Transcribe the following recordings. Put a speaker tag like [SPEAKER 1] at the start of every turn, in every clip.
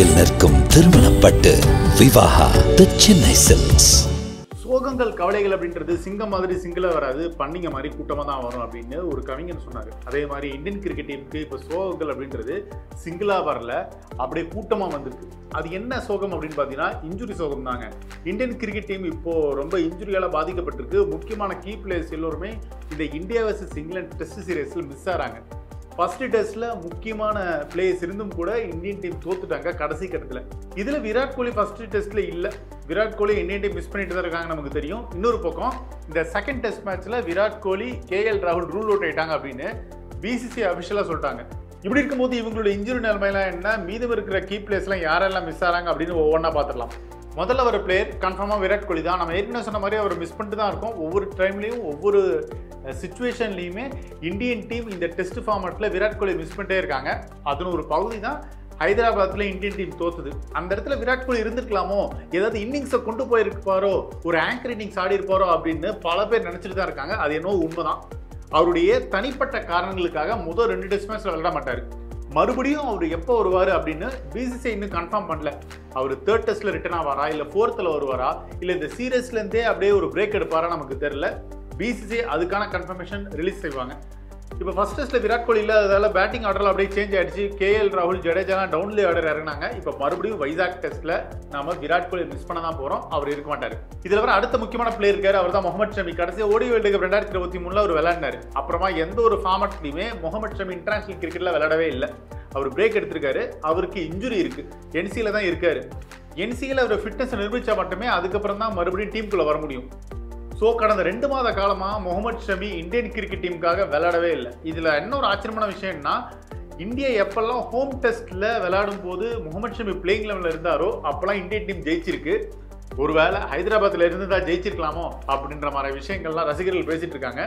[SPEAKER 1] நினைவில் நிற்கும் திருமணப்பட்டு விவாகா தி சென்னை சில்க்ஸ்
[SPEAKER 2] சோகங்கள் கவலைகள் அப்படின்றது சிங்கம் மாதிரி சிங்கிளா வராது பண்ணிங்க மாதிரி கூட்டமாக தான் வரும் அப்படின்னு ஒரு கவிஞர் சொன்னார் அதே மாதிரி இந்தியன் கிரிக்கெட் டீமுக்கு இப்போ சோகங்கள் அப்படின்றது சிங்கிளா வரல அப்படியே கூட்டமாக வந்திருக்கு அது என்ன சோகம் அப்படின்னு பார்த்தீங்கன்னா இன்ஜுரி சோகம் தாங்க இந்தியன் கிரிக்கெட் டீம் இப்போ ரொம்ப இன்ஜுரியால் பாதிக்கப்பட்டிருக்கு முக்கியமான கீ பிளேயர்ஸ் எல்லோருமே இந்த இந்தியா வர்சஸ் இங்கிலாந்து டெஸ்ட் சீரீஸில் மிஸ் ஆகிறாங்க ஃபர்ஸ்ட் டெஸ்ட்ல முக்கியமான பிளேயர்ஸ் இருந்தும் கூட இந்தியன் டீம் தோத்துட்டாங்க கடைசி கட்டத்தில் இதுல விராட் கோலி ஃபர்ஸ்ட் டெஸ்ட்ல இல்ல Virat Kohli Indian team miss பண்ணிட்டு தான் இருக்காங்க நமக்கு தெரியும் இன்னொரு பக்கம் இந்த செகண்ட் டெஸ்ட் மேட்ச்ல விராட் கோலி கேஎல் ராகுல் ரூல் அவுட் ஆயிட்டாங்க அப்படின்னு பிசிசி அபிஷியலா சொல்லிட்டாங்க இப்படி இருக்கும்போது இவங்களோட இன்ஜுரி நிலைமையெல்லாம் என்ன மீதம் இருக்கிற கீ பிளேஸ்லாம் யாரெல்லாம் மிஸ் ஆறாங்க அப்படின்னு ஒவ்வொன்றா பார்த்துடலாம் முதல்ல ஒரு பிளேயர் கன்ஃபார்மாக விராட் கோலி தான் நம்ம ஏற்கனவே சொன்ன மாதிரி அவர் மிஸ் பண்ணிட்டு தான் இருக்கோம் ஒவ்வொரு டைம்லையும் ஒவ்வொரு சுச்சுவேஷன்லையுமே இந்தியன் டீம் இந்த டெஸ்ட் ஃபார்மேட்டில் விராட் கோலி மிஸ் பண்ணிட்டே இருக்காங்க அதன் ஒரு பகுதி தான் ஹைதராபாத்தில் இந்தியன் டீம் தோத்துது அந்த இடத்துல விராட் கோலி இருந்திருக்கலாமோ ஏதாவது இன்னிங்ஸை கொண்டு போயிருப்பாரோ ஒரு ஆங்கர் இன்னிங்ஸ் ஆடி இருப்பாரோ அப்படின்னு பல பேர் நினச்சிட்டு தான் இருக்காங்க அது என்னவோ உண்மைதான் அவருடைய தனிப்பட்ட காரணங்களுக்காக முதல் ரெண்டு டெஸ்ட் மேட்ச்ல விளையாட மாட்டார் மறுபடியும் அவர் எப்போ வருவார் அப்படின்னு பிசிசி இன்னும் கன்ஃபார்ம் பண்ணல அவர் தேர்ட் டெஸ்ட்ல ரிட்டர்ன் ஆவாரா இல்லை ஃபோர்த்தில் வருவாரா இல்லை இந்த சீரியஸ்லேருந்தே அப்படியே ஒரு பிரேக் எடுப்பாரா நமக்கு தெரியல பிசிசி அதுக்கான கன்ஃபர்மேஷன் ரிலீஸ் செய்வாங்க இப்போ ஃபர்ஸ்ட் டெஸ்ட்ல விராட் கோலி இல்லாததால பேட்டிங் ஆர்டர் அப்படியே சேஞ்ச் ஆயிடுச்சு கேஎல் ராகுல் ஜடேஜாலாம் டவுன்லே ஆர்டர் இறங்கினாங்க இப்போ மறுபடியும் வைசாக் டெஸ்ட்ல நாம விராட் கோலி மிஸ் பண்ண தான் போறோம் அவர் இருக்க மாட்டாரு இதுல வர அடுத்த முக்கியமான பிளேயர் இருக்காரு அவர் தான் முகமது ஷமி கடைசி ஓடி வேர்ல்டு கப் ரெண்டாயிரத்தி இருபத்தி மூணுல அவர் விளையாடினாரு அப்புறமா எந்த ஒரு ஃபார்மட்லையுமே முகமது ஷமி இன்டர்நேஷனல் கிரிக்கெட்ல விளையாடவே இல்லை அவர் பிரேக் எடுத்திருக்காரு அவருக்கு இன்ஜுரி இருக்கு என்சியில தான் இருக்காரு என்சியில் அவர் ஃபிட்னஸ் நிரூபிச்சா மட்டுமே அதுக்கப்புறம் தான் மறுபடியும் டீமுக்குள்ள வர முடியும் ஸோ கடந்த ரெண்டு மாத காலமாக முகமது ஷமி இந்தியன் கிரிக்கெட் டீமுக்காக விளையாடவே இல்லை இதில் என்ன ஒரு ஆச்சரியமான விஷயம்னா இந்தியா எப்பெல்லாம் ஹோம் டெஸ்ட்டில் விளையாடும் போது முகமது ஷமி பிளேயிங் லெவலில் இருந்தாரோ அப்போல்லாம் இந்தியன் டீம் ஜெயிச்சிருக்கு ஒருவேளை ஹைதராபாத்தில் இருந்து தான் ஜெயிச்சிருக்கலாமோ அப்படின்ற மாதிரி விஷயங்கள்லாம் ரசிகர்கள் பேசிட்டு இருக்காங்க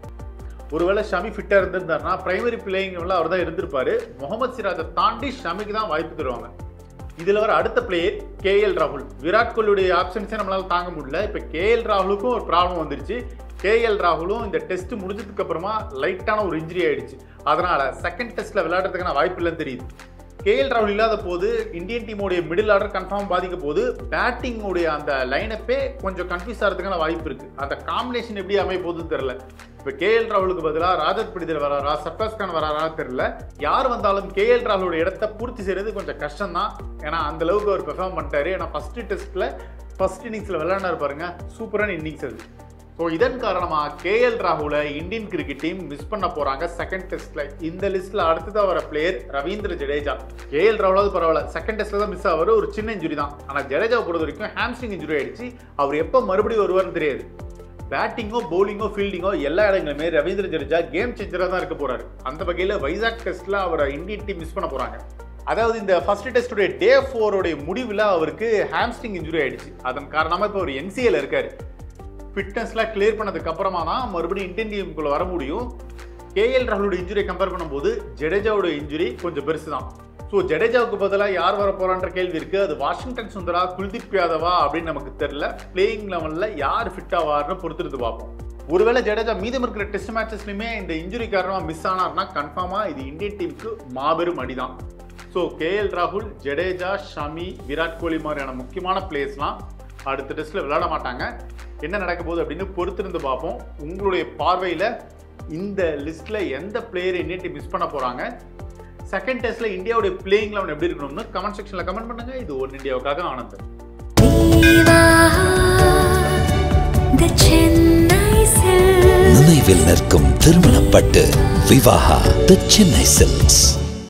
[SPEAKER 2] ஒருவேளை ஷமி ஃபிட்டாக இருந்திருந்தாருன்னா பிரைமரி பிளேயிங் லெவலில் அவர் தான் இருந்திருப்பாரு முகமது சிராஜை தாண்டி ஷமிக்கு தான் வாய்ப்பு தருவாங்க இதுல வர அடுத்த பிளேயர் கேஎல் ராகுல் விராட் கோலியுடைய ஆப்ஷன்ஸே நம்மளால தாங்க முடியல இப்போ கேஎல் ராகுலுக்கும் ஒரு ப்ராப்ளம் வந்துருச்சு கேஎல் ராகுலும் இந்த டெஸ்ட் முடிஞ்சதுக்கு அப்புறமா லைட்டான ஒரு இன்ஜுரி ஆயிடுச்சு அதனால செகண்ட் டெஸ்ட்ல விளையாடுறதுக்கான வாய்ப்பு இல்லைன்னு தெரியுது கேஎல் ராகுல் இல்லாத போது இந்தியன் டீமோடைய மிடில் ஆர்டர் கன்ஃபார்ம் பாதிக்க போது பேட்டிங்கோடைய அந்த லைனப்பே கொஞ்சம் கன்ஃபியூஸ் ஆகிறதுக்கான வாய்ப்பு இருக்கு அந்த காம்பினேஷன் எப்படி அமைய போகுதுன்னு தெரியல இப்போ கேஎல் ராகுலுக்கு பதிலாக ராஜத் படிதர் வராரா சர்ஃபாஸ் கான் வராரா தெரியல யார் வந்தாலும் கேஎல் ராகுலோட இடத்த பூர்த்தி செய்யறது கொஞ்சம் கஷ்டம் தான் ஏன்னா அந்த அளவுக்கு அவர் பெர்ஃபார்ம் பண்ணிட்டாரு ஏன்னா ஃபர்ஸ்ட் டெஸ்ட்ல ஃபர்ஸ்ட் இன்னிங்ஸ்ல விளையாடினார் பாருங்க சூப்பரான இன்னிங்ஸ் அது ஸோ இதன் காரணமாக கேஎல் ராகுலை இந்தியன் கிரிக்கெட் டீம் மிஸ் பண்ண போறாங்க செகண்ட் டெஸ்ட்ல இந்த லிஸ்ட்ல அடுத்ததாக வர பிளேயர் ரவீந்திர ஜடேஜா கேஎல் ராகுலாவது பரவாயில்ல செகண்ட் டெஸ்ட்ல தான் மிஸ் ஆவார் ஒரு சின்ன இன்ஜுரி தான் ஆனால் ஜடேஜாவை பொறுத்த வரைக்கும் ஹாம்ஸ்ட்ரிங் இன்ஜுரி ஆயிடுச்சு அவர் எப்போ மறுபடியும் வருவார்னு தெரியாது பேட்டிங்கோ பவுலிங்கோ ஃபீல்டிங்கோ எல்லா இடங்களுமே ரவீந்திர ஜடேஜா கேம் சேஞ்சராக தான் இருக்க போறாரு அந்த வகையில் வைசாக் டெஸ்ட்ல அவரை இந்தியன் டீம் மிஸ் பண்ண போறாங்க அதாவது இந்த ஃபர்ஸ்ட் டெஸ்டுடைய டே ஃபோருடைய முடிவில் அவருக்கு ஹாம்ஸ்ட்ரிங் இன்ஜுரி ஆயிடுச்சு அதன் காரணமாக இப்போ ஒரு என்சிஎல் இருக்காரு ஃபிட்னஸ்லாம் கிளியர் பண்ணதுக்கு அப்புறமா தான் மறுபடியும் இந்தியன் டீமுக்குள்ள வர முடியும் கேஎல் ராகுலோட இன்ஜுரியை கம்பேர் பண்ணும்போது ஜடேஜாவோட இன்ஜுரி கொஞ்சம் பெருசு தான் ஸோ ஜடேஜாவுக்கு பதிலாக யார் வர போறான்ற கேள்வி இருக்கு அது வாஷிங்டன் சுந்தரா குல்தீப் யாதவா அப்படின்னு நமக்கு தெரியல பிளேயிங் லெவலில் யார் ஃபிட் ஆவார்னு பொறுத்திருந்து பார்ப்போம் ஒருவேளை ஜடேஜா மீதம் இருக்கிற டெஸ்ட் மேட்சஸ்லையுமே இந்த இன்ஜுரி காரணமாக மிஸ் ஆனார்னா கன்ஃபார்மாக இது இந்தியன் டீமுக்கு மாபெரும் அடிதான் ஸோ கேஎல் ராகுல் ஜடேஜா ஷமி விராட் கோலி மாதிரியான முக்கியமான பிளேயர்ஸ்லாம் அடுத்த டெஸ்ட்டில் விளையாட மாட்டாங்க என்ன நடக்க போகுது அப்படின்னு பொறுத்திருந்து பார்ப்போம் உங்களுடைய பார்வையில் இந்த லிஸ்ட்டில் எந்த பிளேயரை இந்தியன் டீம் மிஸ் பண்ண போகிறாங்க செகண்ட் டெஸ்ட்டில் இந்தியாவுடைய பிளேயிங் லெவன் எப்படி இருக்கணும்னு கமெண்ட் செக்ஷனில் கமெண்ட் பண்ணுங்கள் இது ஒன் இந்தியாவுக்காக ஆனந்தம்
[SPEAKER 3] Viva the Chennai Silks.
[SPEAKER 1] நினைவில் நிற்கும் திருமணப்பட்டு விவாகா தி சென்னை சில்க்ஸ்